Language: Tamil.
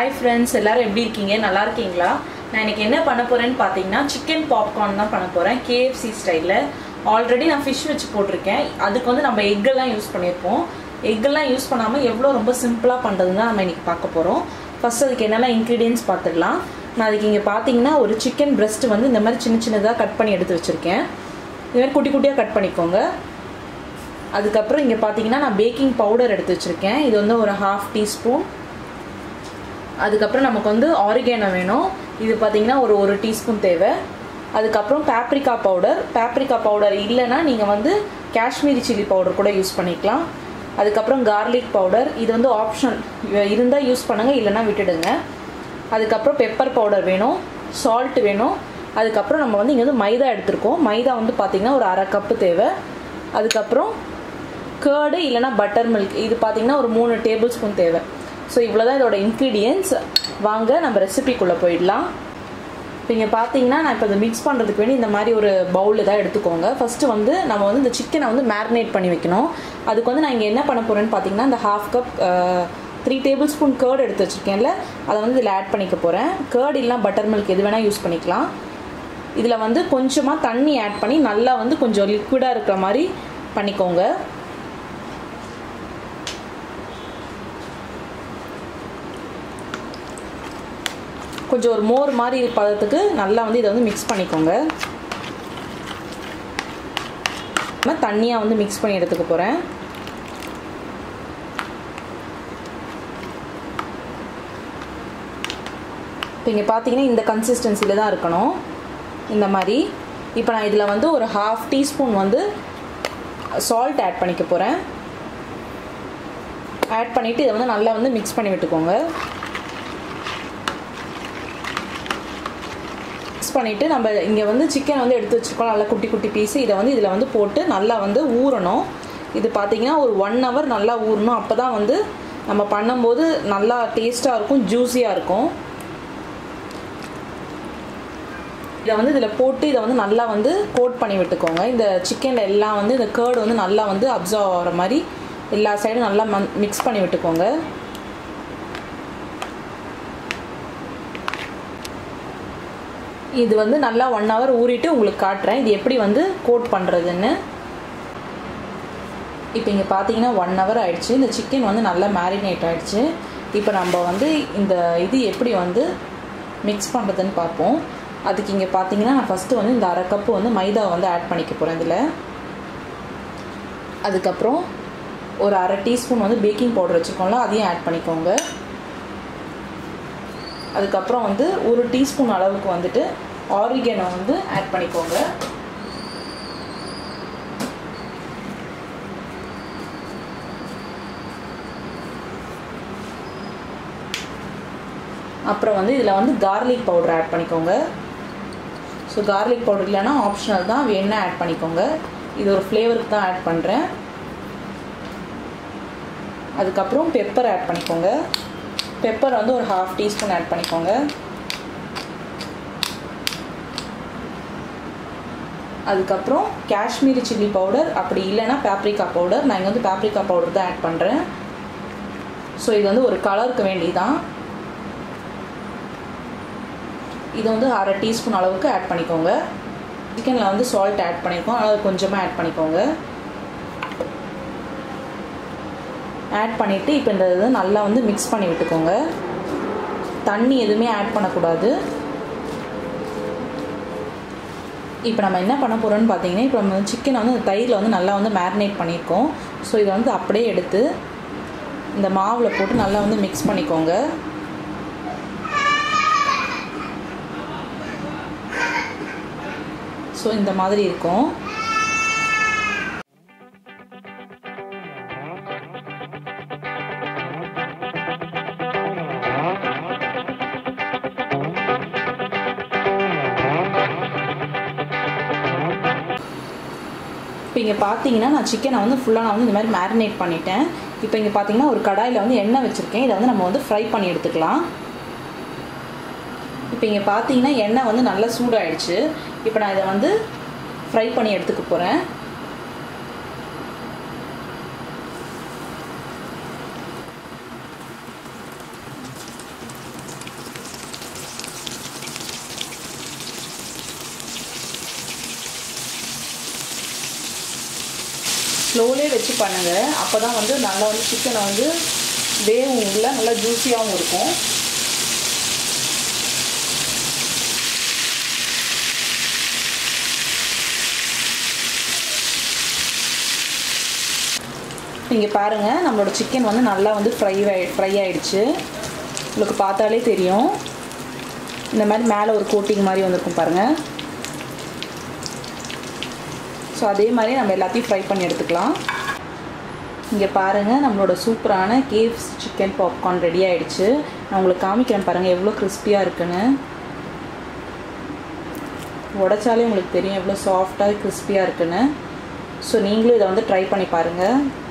ஹாய் ஃப்ரெண்ட்ஸ் எல்லாரும் எப்படி இருக்கீங்க நல்லா இருக்கீங்களா நான் இன்னைக்கு என்ன பண்ண போறேன்னு பார்த்தீங்கன்னா சிக்கன் பாப்கார்ன் தான் பண்ண போறேன் கேஎஃப்சி ஸ்டைலில் ஆல்ரெடி நான் ஃபிஷ் வச்சு போட்டிருக்கேன் அதுக்கு வந்து நம்ம எக்கெல்லாம் யூஸ் பண்ணியிருப்போம் எக்கெல்லாம் யூஸ் பண்ணாமல் எவ்வளோ ரொம்ப சிம்பிளாக பண்ணுறதுன்னு தான் நம்ம இன்னைக்கு பார்க்க போகிறோம் ஃபர்ஸ்ட் அதுக்கு என்னெல்லாம் இன்க்ரீடியன்ஸ் பார்த்துடலாம் நான் அதுக்கு இங்கே பார்த்தீங்கன்னா ஒரு சிக்கன் பிரஸ்ட் வந்து இந்த மாதிரி சின்ன சின்னதாக கட் பண்ணி எடுத்து வச்சுருக்கேன் இது மாதிரி குட்டி குட்டியாக கட் பண்ணிக்கோங்க அதுக்கப்புறம் இங்கே பார்த்தீங்கன்னா நான் பேக்கிங் பவுடர் எடுத்து வச்சுருக்கேன் இது வந்து ஒரு ஹாஃப் டீஸ்பூன் அதுக்கப்புறம் நமக்கு வந்து ஆரிகேனோ வேணும் இது பார்த்தீங்கன்னா ஒரு ஒரு டீஸ்பூன் தேவை அதுக்கப்புறம் பேப்ரிக்கா பவுடர் பேப்ரிக்கா பவுடர் இல்லைன்னா நீங்கள் வந்து காஷ்மீரி சில்லி பவுடர் கூட யூஸ் பண்ணிக்கலாம் அதுக்கப்புறம் கார்லிக் பவுடர் இது வந்து ஆப்ஷனல் இருந்தால் யூஸ் பண்ணுங்கள் இல்லைன்னா விட்டுடுங்க அதுக்கப்புறம் பெப்பர் பவுடர் வேணும் சால்ட் வேணும் அதுக்கப்புறம் நம்ம வந்து இங்கே வந்து மைதா எடுத்திருக்கோம் மைதா வந்து பார்த்திங்கன்னா ஒரு அரை கப்பு தேவை அதுக்கப்புறம் கேர்டு இல்லைனா பட்டர் மில்க் இது பார்த்திங்கன்னா ஒரு மூணு டேபிள் ஸ்பூன் தேவை ஸோ இவ்வளோ தான் இதோட இன்க்ரீடியன்ஸ் வாங்க நம்ம ரெசிபிக்குள்ளே போயிடலாம் இப்போ இங்கே பார்த்தீங்கன்னா நான் இப்போ இதை மிக்ஸ் பண்ணுறதுக்கு வேண்டி இந்த மாதிரி ஒரு பவுல் தான் எடுத்துக்கோங்க ஃபஸ்ட்டு வந்து நம்ம வந்து இந்த சிக்கனை வந்து மேரினேட் பண்ணி வைக்கணும் அதுக்கு வந்து நான் இங்கே என்ன பண்ண போகிறேன்னு பார்த்தீங்கன்னா இந்த half cup three tablespoon curd எடுத்து வச்சுருக்கேன்ல அதை வந்து இதில் ஆட் பண்ணிக்க போகிறேன் கேர்டு இல்லைனா பட்டர் மில்க் எது வேணால் யூஸ் பண்ணிக்கலாம் இதில் வந்து கொஞ்சமாக தண்ணி ஆட் பண்ணி நல்லா வந்து கொஞ்சம் லிக்விடாக இருக்கிற மாதிரி பண்ணிக்கோங்க கொஞ்சம் ஒரு மோர் மாதிரி பதத்துக்கு நல்லா வந்து இதை வந்து மிக்ஸ் பண்ணிக்கோங்க நான் தண்ணியாக வந்து மிக்ஸ் பண்ணி எடுத்துக்க போகிறேன் இப்போ இங்கே பார்த்தீங்கன்னா இந்த கன்சிஸ்டன்சியில் தான் இருக்கணும் இந்த மாதிரி இப்போ நான் இதில் வந்து ஒரு ஹாஃப் டீஸ்பூன் வந்து சால்ட் ஆட் பண்ணிக்க போகிறேன் ஆட் பண்ணிவிட்டு இதை வந்து நல்லா வந்து மிக்ஸ் பண்ணி விட்டுக்கோங்க மிக்ஸ் பண்ணிவிட்டு நம்ம இங்கே வந்து சிக்கன் வந்து எடுத்து வச்சுருக்கோம் நல்லா குட்டி குட்டி பீஸு இதை வந்து இதில் வந்து போட்டு நல்லா வந்து ஊறணும் இது பார்த்திங்கன்னா ஒரு ஒன் ஹவர் நல்லா ஊறணும் அப்போ தான் வந்து நம்ம பண்ணும்போது நல்லா டேஸ்ட்டாக இருக்கும் ஜூஸியாக இருக்கும் இதை வந்து இதில் போட்டு இதை வந்து நல்லா வந்து கோட் பண்ணி விட்டுக்கோங்க இந்த சிக்கனில் எல்லாம் வந்து இந்த கேர்டு வந்து நல்லா வந்து அப்சர்வ் ஆகிற மாதிரி எல்லா சைடும் நல்லா மிக்ஸ் பண்ணி விட்டுக்கோங்க இது வந்து நல்லா ஒன் ஹவர் ஊறிட்டு உங்களுக்கு காட்டுறேன் இது எப்படி வந்து கோட் பண்ணுறதுன்னு இப்போ இங்கே பார்த்தீங்கன்னா ஒன் ஹவர் ஆயிடுச்சு இந்த சிக்கன் வந்து நல்லா மேரினேட் ஆகிடுச்சு இப்போ நம்ம வந்து இந்த இது எப்படி வந்து மிக்ஸ் பண்ணுறதுன்னு பார்ப்போம் அதுக்கு இங்கே பார்த்தீங்கன்னா நான் ஃபஸ்ட்டு வந்து இந்த அரை கப்பு வந்து மைதா வந்து ஆட் பண்ணிக்க போகிறேன் இதில் அதுக்கப்புறம் ஒரு அரை டீஸ்பூன் வந்து பேக்கிங் பவுடர் வச்சுருக்கோம்ல அதையும் ஆட் பண்ணிக்கோங்க அதுக்கப்புறம் வந்து ஒரு டீஸ்பூன் அளவுக்கு வந்துட்டு ஆரிகேனோ வந்து ஆட் பண்ணிக்கோங்க அப்புறம் வந்து இதில் வந்து கார்லிக் பவுடர் ஆட் பண்ணிக்கோங்க ஸோ கார்லிக் பவுடர் இல்லைன்னா ஆப்ஷனல் தான் வேணா ஆட் பண்ணிக்கோங்க இது ஒரு ஃப்ளேவருக்கு தான் ஆட் பண்ணுறேன் அதுக்கப்புறம் பெப்பர் ஆட் பண்ணிக்கோங்க பெப்பர் வந்து ஒரு ஹாஃப் டீஸ்பூன் ஆட் பண்ணிக்கோங்க அதுக்கப்புறம் காஷ்மீரி சில்லி பவுடர் அப்படி இல்லைன்னா பேப்ரிக்கா பவுடர் நான் இங்கே வந்து பேப்ரிக்கா பவுடர் தான் ஆட் பண்ணுறேன் ஸோ இது வந்து ஒரு கலருக்கு வேண்டிதான் இது வந்து அரை டீஸ்பூன் அளவுக்கு ஆட் பண்ணிக்கோங்க சிக்கனில் வந்து சால்ட் ஆட் பண்ணியிருக்கோம் அதாவது கொஞ்சமாக ஆட் பண்ணிக்கோங்க ஆட் பண்ணிவிட்டு இப்போ இந்த இது நல்லா வந்து மிக்ஸ் பண்ணி விட்டுக்கோங்க தண்ணி எதுவுமே ஆட் பண்ணக்கூடாது இப்போ நம்ம என்ன பண்ண போகிறோம்னு பார்த்தீங்கன்னா இப்போ நம்ம சிக்கனை வந்து இந்த தயிரில் வந்து நல்லா வந்து மேரினேட் பண்ணியிருக்கோம் ஸோ இதை வந்து அப்படியே எடுத்து இந்த மாவில் போட்டு நல்லா வந்து மிக்ஸ் பண்ணிக்கோங்க ஸோ இந்த மாதிரி இருக்கும் இப்போ இங்கே பார்த்தீங்கன்னா நான் சிக்கனை வந்து ஃபுல்லாக நான் வந்து இந்த மாதிரி மேரினேட் பண்ணிட்டேன் இப்போ இங்கே பார்த்தீங்கன்னா ஒரு கடாயில் வந்து எண்ணெய் வச்சுருக்கேன் இதை வந்து நம்ம வந்து ஃப்ரை பண்ணி எடுத்துக்கலாம் இப்போ இங்கே பார்த்தீங்கன்னா எண்ணெய் வந்து நல்லா சூடாயிடுச்சு இப்போ நான் இதை வந்து ஃப்ரை பண்ணி எடுத்துக்க போகிறேன் ஸ்லோலே வச்சு பண்ணுங்கள் அப்போ தான் வந்து நல்லா வந்து சிக்கனை வந்து வேவும் உள்ள நல்லா ஜூஸியாகவும் இருக்கும் இங்கே பாருங்கள் நம்மளோட சிக்கன் வந்து நல்லா வந்து ஃப்ரை ஆயி ஃப்ரை ஆயிடுச்சு உங்களுக்கு பார்த்தாலே தெரியும் இந்த மாதிரி மேலே ஒரு கோட்டிங் மாதிரி வந்திருக்கும் பாருங்கள் ஸோ அதே மாதிரி நம்ம எல்லாத்தையும் ஃப்ரை பண்ணி எடுத்துக்கலாம் இங்கே பாருங்கள் நம்மளோட சூப்பரான கேவ்ஸ் சிக்கன் பாப்கார்ன் ரெடி ஆயிடுச்சு நான் உங்களுக்கு காமிக்கிறேன் பாருங்கள் எவ்வளோ கிறிஸ்பியாக இருக்குன்னு உடைச்சாலே உங்களுக்கு தெரியும் எவ்வளோ சாஃப்டாக கிறிஸ்பியாக இருக்குன்னு ஸோ நீங்களும் இதை வந்து ட்ரை பண்ணி பாருங்கள்